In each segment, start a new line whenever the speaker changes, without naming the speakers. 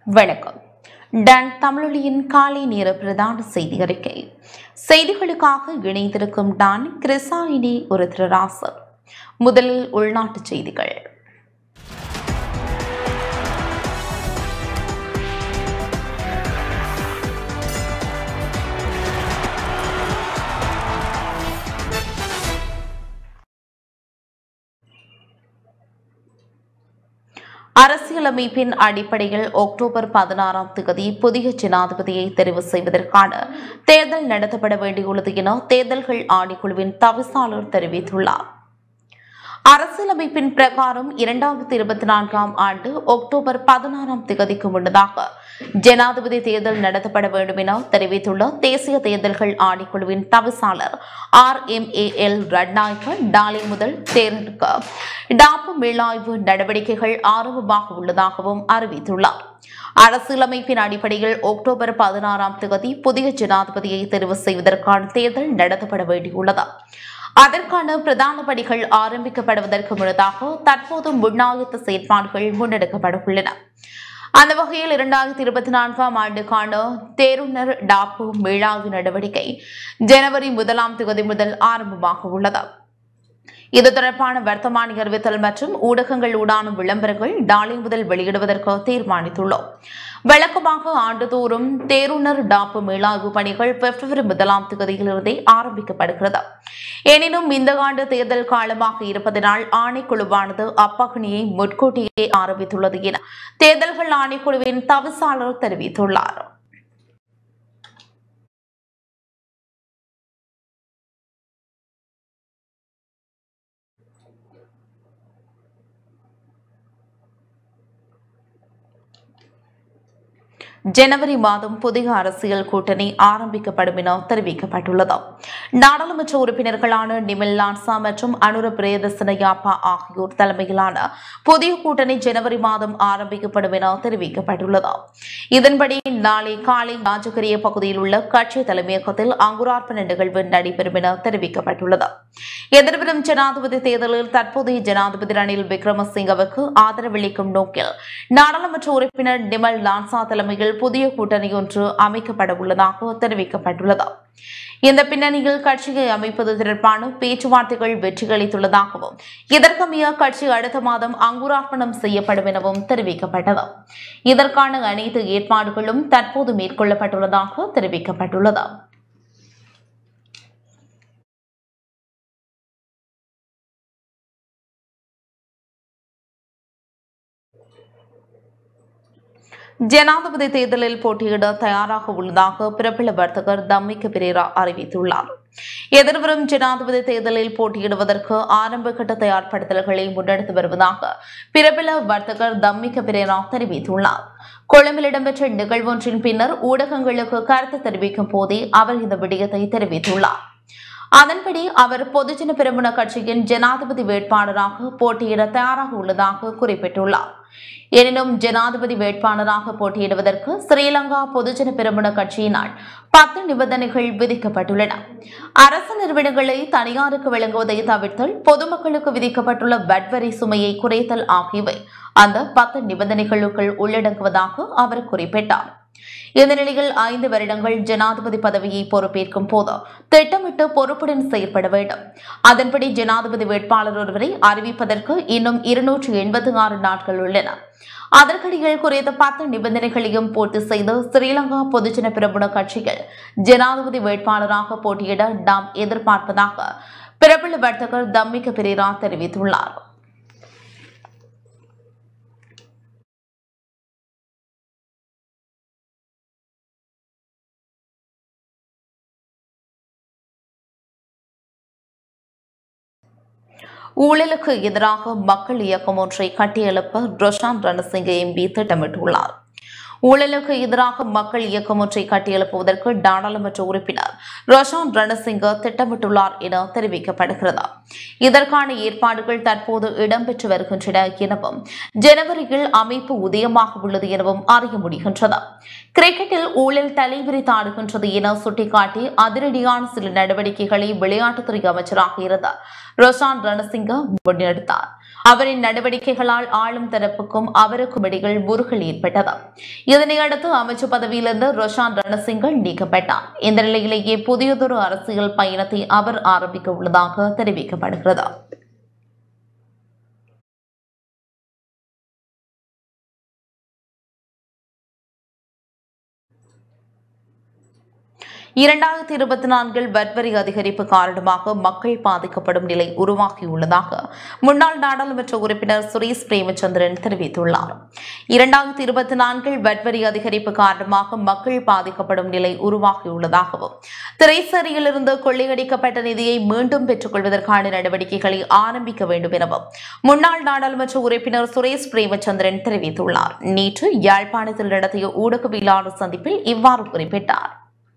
வணக்கம் டன் தமிழொலியின் காலை நேர பிரதான செய்தி அறிக்கை செய்திகளுக்காக இணைந்திருக்கும் டான் கிருசாயினி ஒரு திருராசர் முதலில் உள்நாட்டுச் செய்திகள் அரசியலமைப்பின் அடிப்படையில் அக்டோபர் பதினாறாம் தேதி புதிய ஜனாதிபதியை தெரிவு செய்வதற்கான தேர்தல் நடத்தப்பட வேண்டியுள்ளது என தேர்தல்கள் ஆணைக்குழுவின் தவிசாளர் தெரிவித்துள்ளார் அரசியலமைப்பின் பிரகாரம் இரண்டாயிரத்தி இருபத்தி நான்காம் ஆண்டு அக்டோபர் பதினாறாம் தேதிக்கு முன்னதாக ஜனாதிபதி தேர்தல் நடத்தப்பட வேண்டும் என தெரிவித்துள்ள தேசிய தேர்தல்கள் ஆணைக்குழுவின் தவிசாளர் R M A L Ratnayake நாளை முதல் தேர்தலுக்கு டாப்பு மீளாய்வு நடவடிக்கைகள் ஆரம்பமாக உள்ளதாகவும் அறிவித்துள்ளார் அரசியலமைப்பின் அடிப்படையில் அக்டோபர் பதினாறாம் தேதி புதிய ஜனாதிபதியை தெரிவு செய்வதற்கான தேர்தல் நடத்தப்பட வேண்டியுள்ளது அதற்கான பிரதான படிகள் ஆரம்பிக்கப்படுவதற்கு முன்னதாக தற்போது முன்னாயத்த செயற்பாடுகள் முன்னெடுக்கப்பட உள்ளன அந்த வகையில் இரண்டாயிரத்தி இருபத்தி நான்காம் ஆண்டுக்கான தேருணர் டாப்பு மீளாய்வு நடவடிக்கை ஜனவரி முதலாம் தேதி முதல் ஆரம்பமாக உள்ளது இது தொடர்பான வர்த்தமானி அறிவித்தல் மற்றும் ஊடகங்கள் ஊடான விளம்பரங்கள் நாளை முதல் வெளியிடுவதற்கு தீர்மானித்துள்ளோம் வழக்கமாக ஆண்டுதோறும் தேருணர் டாப்பு மீளாய்வு பணிகள் பிப்ரவரி முதலாம் தேதியிலிருந்தே ஆரம்பிக்கப்படுகிறது எனினும் இந்த ஆண்டு தேர்தல் காலமாக இருப்பதனால் ஆணைக்குழுவானது அப்பகணியை முன்கூட்டியே ஆரம்பித்துள்ளது என தேர்தல்கள் ஆணைக்குழுவின் தவிசாளர் தெரிவித்துள்ளார் ஜனவரி மாதம் புதிய அரசியல் கூட்டணி ஆரம்பிக்கப்படும் என தெரிவிக்கப்பட்டுள்ளது நாடாளுமன்ற உறுப்பினர்களான நிமில் லான்சா மற்றும் அனுர பிரேதசனயாப்பா ஆகியோர் தலைமையிலான புதிய கூட்டணி ஜனவரி மாதம் ஆரம்பிக்கப்படும் என தெரிவிக்கப்பட்டுள்ளது இதன்படி நாளை காலை ராஜகிரிய பகுதியில் உள்ள கட்சி தலைமையகத்தில் அங்குரார்ப்பண நிகழ்வு நடைபெறும் என தெரிவிக்கப்பட்டுள்ளது எதிர்வரும் ஜனாதிபதி தேர்தலில் தற்போதைய ஜனாதிபதி ரணில் விக்ரமசிங்கவுக்கு ஆதரவளிக்கும் நோக்கில் நாடாளுமன்ற உறுப்பினர் நிமல் லான்சா தலைமையில் புதிய கூட்டணி ஒன்று அமைக்கப்பட உள்ளதாக தெரிவிக்கப்பட்டுள்ளது இந்த பின்னணியில் கட்சியை அமைப்பது தொடர்பான பேச்சுவார்த்தைகள் வெற்றியளித்துள்ளதாகவும் இதற்கமைய கட்சி அடுத்த மாதம் அங்குரார்ப்பணம் செய்யப்படும் எனவும் தெரிவிக்கப்பட்டது இதற்கான அனைத்து ஏற்பாடுகளும் தற்போது மேற்கொள்ளப்பட்டுள்ளதாக தெரிவிக்கப்பட்டுள்ளது ஜனாதிபதி தேர்தலில் போட்டியிட தயாராக உள்ளதாக பிரபல வர்த்தகர் தம்மிக்க பிரேரா அறிவித்துள்ளார் எதிர்வரும் ஜனாதிபதி தேர்தலில் போட்டியிடுவதற்கு ஆரம்ப கட்ட தயார்படுத்தல்களை முன்னெடுத்து வருவதாக பிரபல வர்த்தகர் தம்மிக்க பிரேரா தெரிவித்துள்ளார் கொழும்பில் இடம்பெற்ற நிகழ்வொன்றின் பின்னர் ஊடகங்களுக்கு கருத்து தெரிவிக்கும் போதே அவர் இந்த விடயத்தை தெரிவித்துள்ளார் அதன்படி அவர் பொதுஜன பெருமுன கட்சியின் ஜனாதிபதி வேட்பாளராக போட்டியிட தயாராக உள்ளதாக குறிப்பிட்டுள்ளார் எனினும் ஜனாதிபதி வேட்பாளராக போட்டியிடுவதற்கு ஸ்ரீலங்கா பொதுஜன பெருமுன கட்சியினால் பத்து நிபந்தனைகள் விதிக்கப்பட்டுள்ளன அரசு நிறுவனங்களை தனியாருக்கு வழங்குவதை தவிர்த்தல் பொதுமக்களுக்கு விதிக்கப்பட்டுள்ள வட்வரி சுமையை குறைத்தல் ஆகியவை அந்த பத்து நிபந்தனைகளுக்குள் உள்ளடங்குவதாக அவர் குறிப்பிட்டார் இந்த நிலையில் ஐந்து வருடங்கள் ஜனாதிபதி பதவியை பொறுப்பேற்கும் போது திட்டமிட்டு பொறுப்புடன் செயல்பட வேண்டும் அதன்படி ஜனாதிபதி வேட்பாளர் ஒருவரை அறிவிப்பதற்கு இன்னும் இருநூற்று எண்பத்தி ஆறு நாட்கள் உள்ளன அதற்கிடையில் குறித்த பத்து நிபந்தனைகளையும் பூர்த்தி செய்து ஸ்ரீலங்கா பொதுஜன பிரபுண கட்சியில் ஜனாதிபதி வேட்பாளராக போட்டியிட நாம் எதிர்பார்ப்பதாக பிரபல வர்த்தகர் தம்மிக்க பிரேரா தெரிவித்துள்ளார் ஊழலுக்கு எதிராக மக்கள் இயக்கம் ஒன்றை கட்டியெழுப்ப ரோஷான் ரணசிங்க எம்பி திட்டமிட்டுள்ளார் ஊழலுக்கு எதிராக மக்கள் இயக்கம் ஒன்றை கட்டியெழுப்புவதற்கு நாடாளுமன்ற உறுப்பினர் ரோஷான் ரணசிங்க திட்டமிட்டுள்ளார் என தெரிவிக்கப்படுகிறது இதற்கான ஏற்பாடுகள் தற்போது இடம்பெற்று வருகின்றன எனவும் ஜனவரியில் அமைப்பு உதயமாக உள்ளது எனவும் அறிய முடிகின்றது கிரிக்கெட்டில் ஊழல் தலைவிரித்தாடுகின்றது என சுட்டிக்காட்டி அதிரடியான சில நடவடிக்கைகளை விளையாட்டுத்துறை அமைச்சராக இருந்த ரோஷான் ரணசிங்க முன்னெடுத்தார் அவரின் நடவடிக்கைகளால் ஆளும் தரப்புக்கும் அவருக்கும் இடையில் முருகல் ஏற்பட்டது இதனையடுத்து அமைச்சர் பதவியிலிருந்து ரோஷான் ரணசிங்க நீக்கப்பட்டார் இந்த நிலையிலேயே புதியதொரு அரசியல் பயணத்தை அவர் ஆரம்பிக்க உள்ளதாக தெரிவிக்கப்படுகிறது இரண்டாயிரத்தி இருபத்தி நான்கில் வரி அதிகரிப்பு காரணமாக மக்கள் பாதிக்கப்படும் நிலை உருவாகியுள்ளதாக முன்னாள் நாடாளுமன்ற உறுப்பினர் சுரேஷ் பிரேமச்சந்திரன் தெரிவித்துள்ளார் இரண்டாயிரத்தி இருபத்தி நான்கில் வரி அதிகரிப்பு காரணமாக மக்கள் பாதிக்கப்படும் நிலை உருவாகியுள்ளதாகவும் திரைசேரியிலிருந்து கொள்ளையடிக்கப்பட்ட நிதியை மீண்டும் பெற்றுக் கொள்வதற்கான நடவடிக்கைகளை ஆரம்பிக்க வேண்டும் எனவும் முன்னாள் நாடாளுமன்ற உறுப்பினர் சுரேஷ் பிரேமச்சந்திரன் தெரிவித்துள்ளார் நேற்று யாழ்ப்பாணத்தில் நடத்திய ஊடகவியலாளர் சந்திப்பில் இவ்வாறு குறிப்பிட்டார்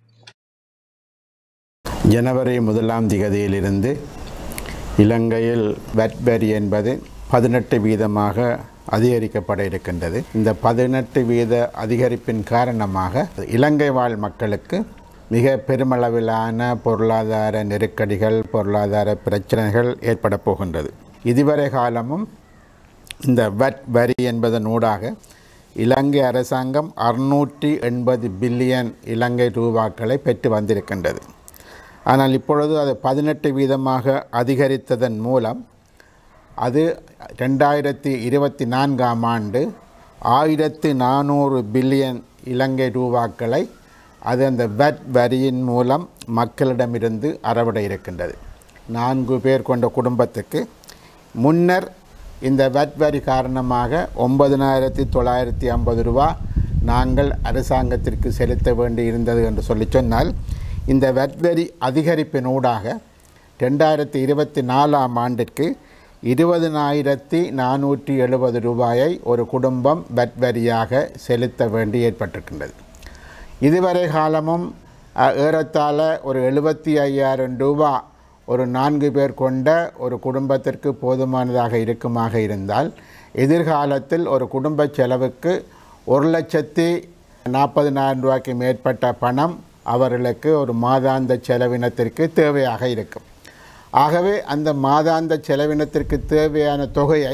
ஜனவரி முதலாம் திகதியிலிருந்து இலங்கையில் வட் வரி என்பது பதினெட்டு வீதமாக அதிகரிக்கப்பட இருக்கின்றது இந்த பதினெட்டு வீத அதிகரிப்பின் காரணமாக இலங்கை வாழ் மக்களுக்கு மிக பெருமளவிலான பொருளாதார நெருக்கடிகள் பொருளாதார பிரச்சனைகள் ஏற்பட போகின்றது இதுவரை காலமும் இந்த வட் வரி என்பதனூடாக இலங்கை அரசாங்கம் அறுநூற்றி எண்பது பில்லியன் இலங்கை ரூபாக்களை பெற்று வந்திருக்கின்றது ஆனால் இப்பொழுது அது பதினெட்டு வீதமாக அதிகரித்ததன் மூலம் அது ரெண்டாயிரத்தி இருபத்தி நான்காம் ஆண்டு ஆயிரத்து நானூறு பில்லியன் இலங்கை ரூபாக்களை அது அந்த வட் வரியின் மூலம் மக்களிடமிருந்து அறவிட இருக்கின்றது நான்கு பேர் கொண்ட குடும்பத்துக்கு முன்னர் இந்த வட் வரி காரணமாக ஒன்பதினாயிரத்தி தொள்ளாயிரத்தி ஐம்பது ரூபா நாங்கள் அரசாங்கத்திற்கு செலுத்த வேண்டி இருந்தது என்று சொல்லி சொன்னால் இந்த வட் வரி அதிகரிப்பினூடாக ரெண்டாயிரத்தி இருபத்தி நாலாம் ஆண்டிற்கு இருபதினாயிரத்தி நானூற்றி எழுபது ரூபாயை ஒரு குடும்பம் வட் வரியாக செலுத்த வேண்டி ஏற்பட்டிருக்கின்றது இதுவரை காலமும் அஹ், ஏறத்தாழ ஒரு எழுபத்தி ஐயாயிரம் ரூபா ஒரு நான்கு பேர் கொண்ட ஒரு குடும்பத்திற்கு போதுமானதாக இருக்குமாக இருந்தால் எதிர்காலத்தில் ஒரு குடும்ப செலவுக்கு ஒரு லட்சத்தி நாற்பதினாயிரம் ரூபாய்க்கு மேற்பட்ட பணம் அவர்களுக்கு ஒரு மாதாந்த செலவினத்திற்கு தேவையாக இருக்கும் ஆகவே அந்த மாதாந்த செலவினத்திற்கு தேவையான தொகையை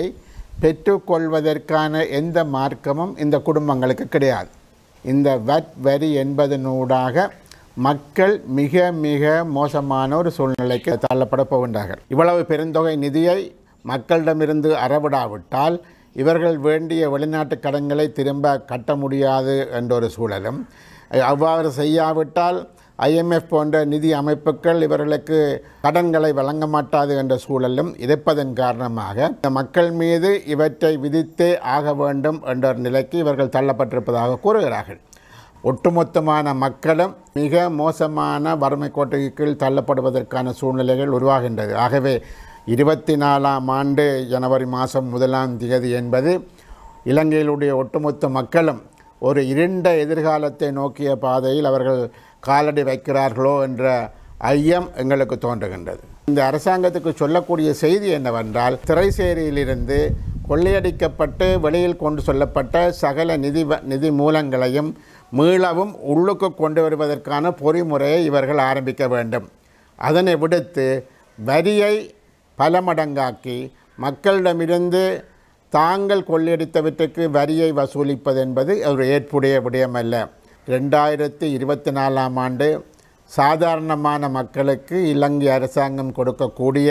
பெற்றுக்கொள்வதற்கான எந்த மார்க்கமும் இந்த குடும்பங்களுக்கு கிடையாது இந்த வட் வரி என்பதனூடாக மக்கள் மிக மிக மோசமான ஒரு சூழ்நிலைக்கு தள்ளப்பட போகின்றார்கள் இவ்வளவு பெருந்தொகை நிதியை மக்களிடமிருந்து அறவிடாவிட்டால் இவர்கள் வேண்டிய வெளிநாட்டு கடன்களை திரும்ப கட்ட முடியாது என்ற ஒரு சூழலும் அவ்வாறு செய்யாவிட்டால் ஐஎம்எஃப் போன்ற நிதி அமைப்புகள் இவர்களுக்கு கடன்களை வழங்க மாட்டாது என்ற சூழலும் இருப்பதன் காரணமாக இந்த மக்கள் மீது இவற்றை விதித்தே ஆக வேண்டும் என்ற ஒரு நிலைக்கு இவர்கள் தள்ளப்பட்டிருப்பதாக கூறுகிறார்கள் ஒட்டுமொத்தமான மக்களும் மிக மோசமான வறுமை கோட்டைக்கு கீழ் தள்ளப்படுவதற்கான சூழ்நிலைகள் உருவாகின்றது ஆகவே இருபத்தி நாலாம் ஆண்டு ஜனவரி மாதம் முதலாம் திகதி என்பது இலங்கையிலுடைய ஒட்டுமொத்த மக்களும் ஒரு இருண்ட எதிர்காலத்தை நோக்கிய பாதையில் அவர்கள் காலடி வைக்கிறார்களோ என்ற ஐயம் எங்களுக்கு தோன்றுகின்றது இந்த அரசாங்கத்துக்கு சொல்லக்கூடிய செய்தி என்னவென்றால் திரைசேரியிலிருந்து கொள்ளையடிக்கப்பட்டு வெளியில் கொண்டு சொல்லப்பட்ட சகல நிதி வ- நிதி மூலங்களையும் மீளவும் உள்ளுக்கு கொண்டு வருவதற்கான பொறிமுறையை இவர்கள் ஆரம்பிக்க வேண்டும் அதனை விடுத்து வரியை பல மடங்காக்கி மக்களிடமிருந்து தாங்கள் கொள்ளையடித்தவற்றுக்கு வரியை வசூலிப்பது என்பது ஒரு ஏற்புடைய விடயமல்ல ரெண்டாயிரத்தி இருபத்தி நாலாம் ஆண்டு சாதாரணமான மக்களுக்கு இலங்கை அரசாங்கம் கொடுக்கக்கூடிய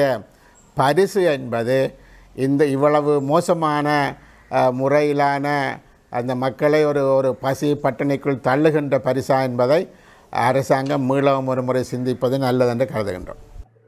பரிசு என்பது இந்த இவ்வளவு மோசமான அஹ், முறையிலான அந்த மக்களை ஒரு ஒரு பசி பட்டினிக்குள் தள்ளுகின்ற பரிசா என்பதை அரசாங்கம் மீளவும் ஒரு முறை சிந்திப்பது நல்லதென்று கருதுகின்றோம்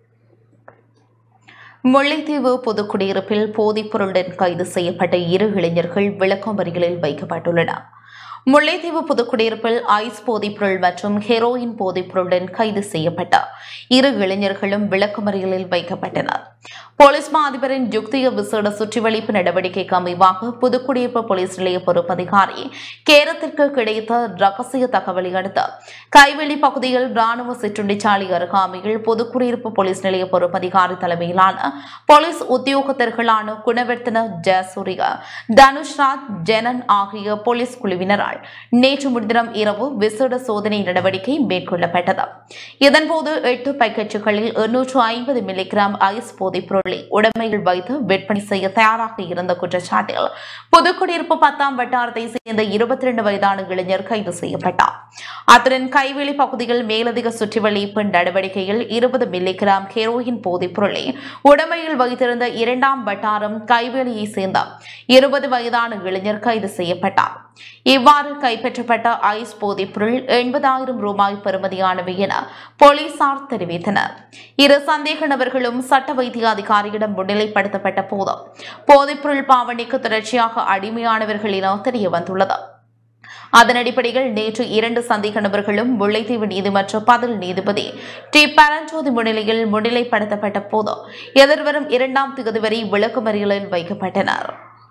முல்லைத்தீவு பொதுக்குடியிருப்பில் போதைப்பொருளுடன் கைது செய்யப்பட்ட இரு இளைஞர்கள் விளக்கமறியலில் வைக்கப்பட்டுள்ளனர் முல்லைத்தீவு புதுக்குடியிருப்பில் ஐஸ் போதைப்பொருள் மற்றும் ஹெரோயின் போதைப்பொருளுடன் கைது செய்யப்பட்ட இரு இளைஞர்களும் விளக்கமறியலில் வைக்கப்பட்டனர் போலீஸ் மா அதிபரின் யுக்திய விசேட சுற்றிவளைப்பு நடவடிக்கைக்கு அமைவாக புதுக்குடியிருப்பு போலீஸ் நிலைய பொறுப்பதிகாரி கேரத்திற்கு கிடைத்த ரகசிய தகவலை அடுத்து கைவெளி பகுதியில் ராணுவ சிற்றுண்டிச்சாலை அருகாமையில் பொதுக்குடியிருப்பு போலீஸ் நிலைய பொறுப்பதிகாரி தலைமையிலான போலீஸ் உத்தியோகத்தர்களான குணவர்த்தன ஜெயசூரிய தனுஷ்ராஜ் ஜெனன் ஆகிய போலீஸ் குழுவினரால் போலீசாரால் நேற்று முன்தினம் இரவு விசேட சோதனை நடவடிக்கை மேற்கொள்ளப்பட்டது இதன்போது எட்டு பைக்கச்சுகளில் எண்ணூற்று ஐம்பது மில்லிகிராம் ஐஸ் போதைப் பொருளை உடைமையில் வைத்து விற்பனை செய்ய தயாராக இருந்த குற்றச்சாட்டில் புதுக்குடியிருப்பு பத்தாம் வட்டாரத்தை சேர்ந்த இருபத்தி இரண்டு வயதான இளைஞர் கைது செய்யப்பட்டார் அத்துடன் கைவேலி பகுதியில் மேலதிக சுற்றிவளைப்பு நடவடிக்கையில் இருபது மில்லிகிராம் ஹெரோயின் போதைப் பொருளை உடைமையில் வைத்திருந்த இரண்டாம் வட்டாரம் கைவேலியை சேர்ந்த இருபது வயதான இளைஞர் கைது செய்யப்பட்டார் இவ்வாறு கைப்பற்றப்பட்ட ஐஸ் போதைப் பொருள் எண்பதாயிரம் ரூபாய் பெறுமதியானவை என போலீசார் தெரிவித்தனர் இரு சந்தேக நபர்களும் சட்ட வைத்திய அதிகாரியிடம் முன்னிலைப்படுத்தப்பட்ட போது போதைப்பொருள் பாவனைக்கு தொடர்ச்சியாக அடிமையானவர்கள் என தெரிய வந்துள்ளது அதன் அடிப்படையில் நேற்று இரண்டு சந்தேக நபர்களும் முல்லைத்தீவு நீதிமன்ற பதில் நீதிபதி டி பரஞ்சோதி முன்னிலையில் முன்னிலைப்படுத்தப்பட்ட போது எதிர்வரும் இரண்டாம் தேதி வரை விளக்குமறியலில் வைக்கப்பட்டனர்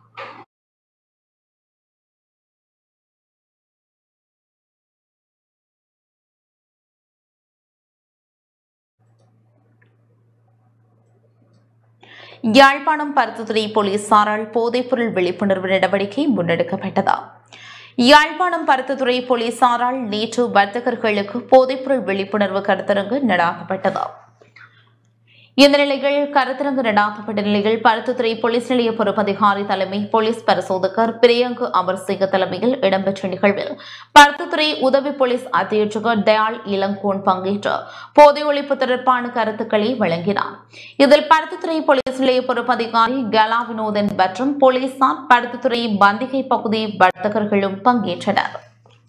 யாழ்ப்பாணம் பருத்தித்துறை போலீசாரால் போதைப்பொருள் விழிப்புணர்வு நடவடிக்கை முன்னெடுக்கப்பட்டதா யாழ்ப்பாணம் பருத்தித்துறை போலீசாரால் நேற்று வர்த்தகர்களுக்கு போதைப்பொருள் விழிப்புணர்வு கருத்தரங்கு நடாத்தப்பட்டது இந்த நிலையில் கருத்தரங்கு நடாத்தப்பட்ட நிலையில் பருத்தித்துறை போலீஸ் நிலைய பொறுப்பதிகாரி தலைமை போலீஸ் பரிசோதகர் பிரியங்கு அமர்சிங்க தலைமையில் இடம்பெற்ற நிகழ்வில் பருத்தித்துறை உதவி போலீஸ் அத்தியட்சகர் தயாள் இளங்கோன் பங்கேற்று போதை ஒழிப்பு தொடர்பான கருத்துக்களை வழங்கினார் இதில் பருத்தித்துறை போலீஸ் நிலைய பொறுப்பதிகாரி கலா வினோதன் மற்றும் போலீசார் பருத்தித்துறை பந்திகை பகுதி வர்த்தகர்களும் பங்கேற்றனர்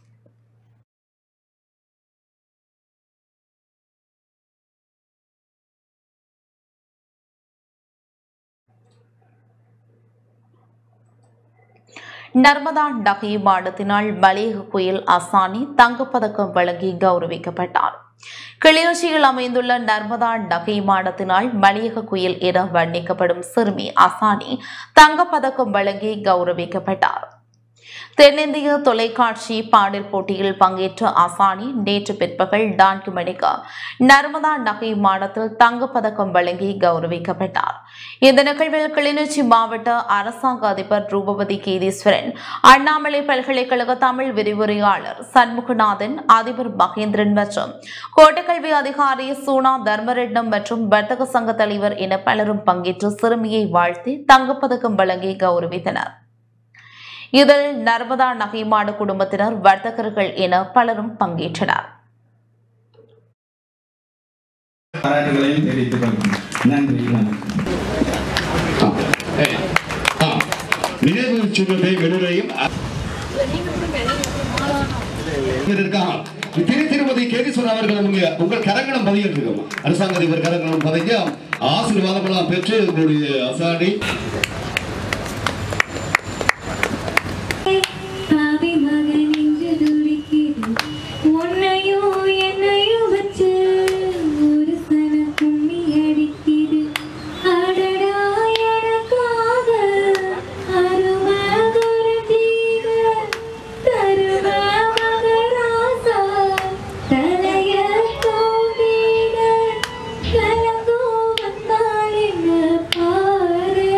நர்மதா நகை மாடத்தினால் மலையக புயல் அசானி தங்கப்பதக்கம் வழங்கி கௌரவிக்கப்பட்டார் கிளிநொச்சியில் அமைந்துள்ள நர்மதா நகை மாடத்தினால் மலையக குயில் என வர்ணிக்கப்படும் சிறுமி அசானி தங்கப்பதக்கம் வழங்கி கௌரவிக்கப்பட்டார் தென்னிந்திய தொலைக்காட்சி பாடல் போட்டியில் பங்கேற்ற அசானி நேற்று பிற்பகல் நான்கு மணிக்கு நர்மதா நகை மாடத்தில் தங்கப்பதக்கம் வழங்கி கௌரவிக்கப்பட்டார் இந்த நிகழ்வில் கிளிநொச்சி மாவட்ட அரசாங்க அதிபர் ரூபவதி கேதீஸ்வரன் அண்ணாமலை பல்கலைக்கழக தமிழ் விரிவுரையாளர் சண்முகநாதன் அதிபர் மகேந்திரன் மற்றும் கோட்டக்கல்வி அதிகாரி சூனா தர்மரட்னம் மற்றும் வர்த்தக சங்க தலைவர் என பலரும் பங்கேற்று சிறுமியை வாழ்த்தி தங்கப்பதக்கம் வழங்கி கௌரவித்தனர் இதில் நர்மதா நகைமாடு குடும்பத்தினர் வர்த்தகர்கள் என பலரும் பங்கேற்றனர்
பாராட்டுகளையும் தெரிவித்துக் கொள்கிறேன் நன்றி வணக்கம்
ஆ, நினைவு சின்னத்தை விடுதலையும் இருக்காங்க திரு திருமதி கேதீஸ்வரர் அவர்கள் உங்க உங்கள் கரங்களும் பதியிட்டிருக்கோம் அரசாங்க அதிபர் கரங்களும் பதிஞ்சு ஆசீர்வாதமெல்லாம் பெற்று உங்களுடைய அசாடி
பாவி மகன் என்று துடிக்குது உன்னையோ என்னையோ வச்சு ஒரு சன கும்மி அடிக்குது அடடா எனக்காக அருமகுரு ஜீவ தரும மகராசா தலைய கோவிட கலங்கோ வந்தாள் என்ன பாரு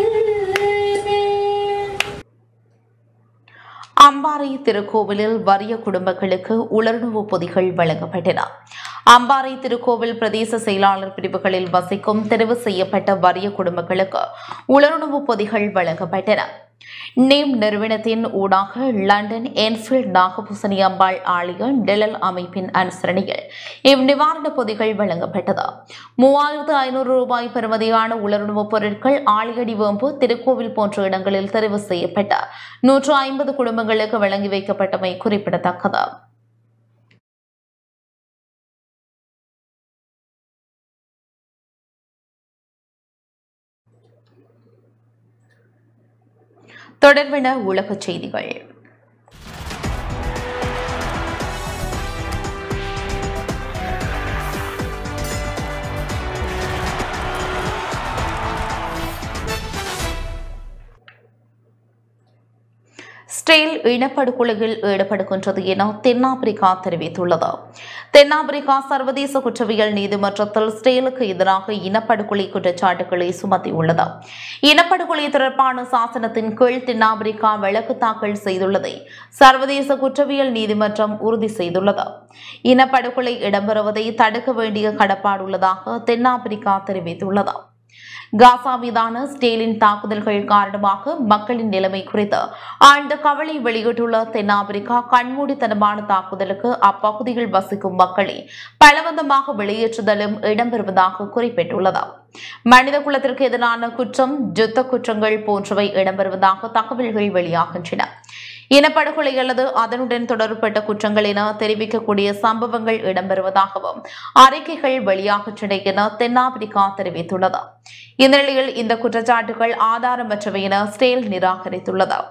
அம்பாறை திருக்கோவிலில் வறிய குடும்பங்களுக்கு உலர்ணவு பொதிகள் வழங்கப்பட்டன அம்பாறை திருக்கோவில் பிரதேச செயலாளர் பிரிவுகளில் வசிக்கும் தெரிவு செய்யப்பட்ட வறிய குடும்பங்களுக்கு உலருணவு பொதிகள் வழங்கப்பட்டன நேம் நிறுவனத்தின் ஊடாக லண்டன் என்ஃபீல்ட் நாகபூசணி அம்பாள் ஆலய நிழல் அமைப்பின் அனுசரணையில் இவ்நிவாரணப் பொதிகள் வழங்கப்பட்டது மூவாயிரத்து ஐநூறு ரூபாய் பெறுமதியான உலருணவுப் பொருட்கள் ஆலியடி வேம்பு திருக்கோவில் போன்ற இடங்களில் தெரிவு செய்யப்பட்ட நூற்று ஐம்பது குடும்பங்களுக்கு வழங்கி வைக்கப்பட்டமை குறிப்பிடத்தக்கது தொடர்பென உலகச் செய்திகள் ஸ்டேல் இனப்படுகொலையில் ஈடுபடுகின்றது என தென்னாப்பிரிக்கா தெரிவித்துள்ளது தென்னாப்பிரிக்கா சர்வதேச குற்றவியல் நீதிமன்றத்தில் ஸ்டேலுக்கு எதிராக இனப்படுகொலை குற்றச்சாட்டுகளை சுமத்தியுள்ளது இனப்படுகொலை தொடர்பான சாசனத்தின் கீழ் தென்னாப்பிரிக்கா வழக்கு தாக்கல் செய்துள்ளதை சர்வதேச குற்றவியல் நீதிமன்றம் உறுதி செய்துள்ளது இனப்படுகொலை இடம்பெறுவதை தடுக்க வேண்டிய கடப்பாடுள்ளதாக தென்னாப்பிரிக்கா தெரிவித்துள்ளது காசா மீதான ஸ்டேலின் தாக்குதல்கள் காரணமாக மக்களின் நிலைமை குறித்து ஆழ்ந்த கவலை வெளியிட்டுள்ள தென்னாப்பிரிக்கா கண்மூடித்தனமான தாக்குதலுக்கு அப்பகுதியில் வசிக்கும் மக்களை பலவந்தமாக வெளியேற்றுதலும் இடம்பெறுவதாக குறிப்பிட்டுள்ளது மனித குலத்திற்கு எதிரான குற்றம் யுத்த குற்றங்கள் போன்றவை இடம்பெறுவதாக தகவல்கள் வெளியாகின்றன இனப்படுகொலை அல்லது அதனுடன் தொடர்பட்ட குற்றங்கள் என தெரிவிக்கக்கூடிய சம்பவங்கள் இடம்பெறுவதாகவும் அறிக்கைகள் வெளியாகின்றன என தென்னாப்பிரிக்கா தெரிவித்துள்ளது இந்த நிலையில் இந்த குற்றச்சாட்டுகள் ஆதாரமற்றவை என ஸ்டேல் நிராகரித்துள்ளது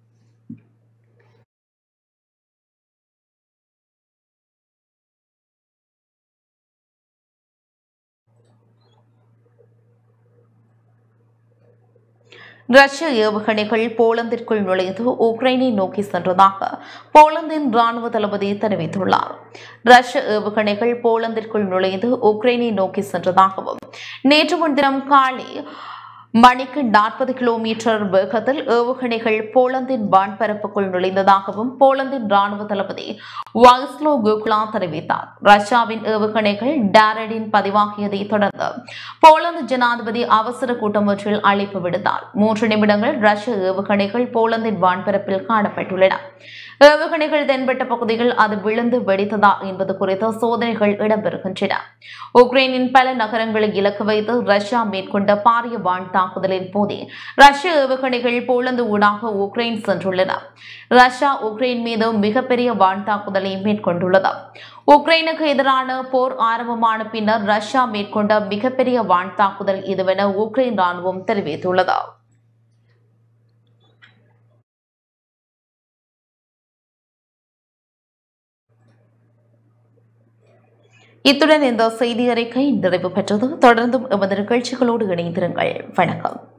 ரஷ்ய ஏவுகணைகள் போலந்திற்குள் நுழைந்து உக்ரைனை நோக்கி சென்றதாக போலந்தின் ராணுவ தளபதி தெரிவித்துள்ளார் ரஷ்ய ஏவுகணைகள் போலந்திற்குள் நுழைந்து உக்ரைனை நோக்கி சென்றதாகவும் நேற்று முன்தினம் காலை மணிக்கு நாற்பது கிலோமீட்டர் வேகத்தில் ஏவுகணைகள் போலந்தின் வான்பரப்புக்குள் நுழைந்ததாகவும் போலந்தின் ராணுவ தளபதி வாய்ஸ்லோ குக்லா தெரிவித்தார் ரஷ்யாவின் ஏவுகணைகள் டாரடின் பதிவாகியதை தொடர்ந்து போலந்து ஜனாதிபதி அவசர கூட்டம் ஒன்றில் அழைப்பு விடுத்தார் மூன்று நிமிடங்கள் ரஷ்ய ஏவுகணைகள் போலந்தின் வான்பரப்பில் காணப்பட்டுள்ளன ஏவுகணைகள் தென்பட்ட பகுதியில் அது விழுந்து வெடித்ததா என்பது குறித்த சோதனைகள் இடம்பெறுகின்றன உக்ரைனின் பல நகரங்களை இலக்கு வைத்து ரஷ்யா மேற்கொண்ட பாரிய வான் தாக்குதலின் போதே ரஷ்ய ஏவுகணைகள் போலந்து ஊடாக உக்ரைன் சென்றுள்ளன ரஷ்யா உக்ரைன் மீது மிகப்பெரிய வான் தாக்குதலை மேற்கொண்டுள்ளது உக்ரைனுக்கு எதிரான போர் ஆரம்பமான பின்னர் ரஷ்யா மேற்கொண்ட மிகப்பெரிய வான் தாக்குதல் இதுவென உக்ரைன் ராணுவம் தெரிவித்துள்ளது இத்துடன் இந்த செய்தி அறிக்கை நிறைவு பெற்றது தொடர்ந்தும் எமது நிகழ்ச்சிகளோடு இணைந்திருங்கள் வணக்கம்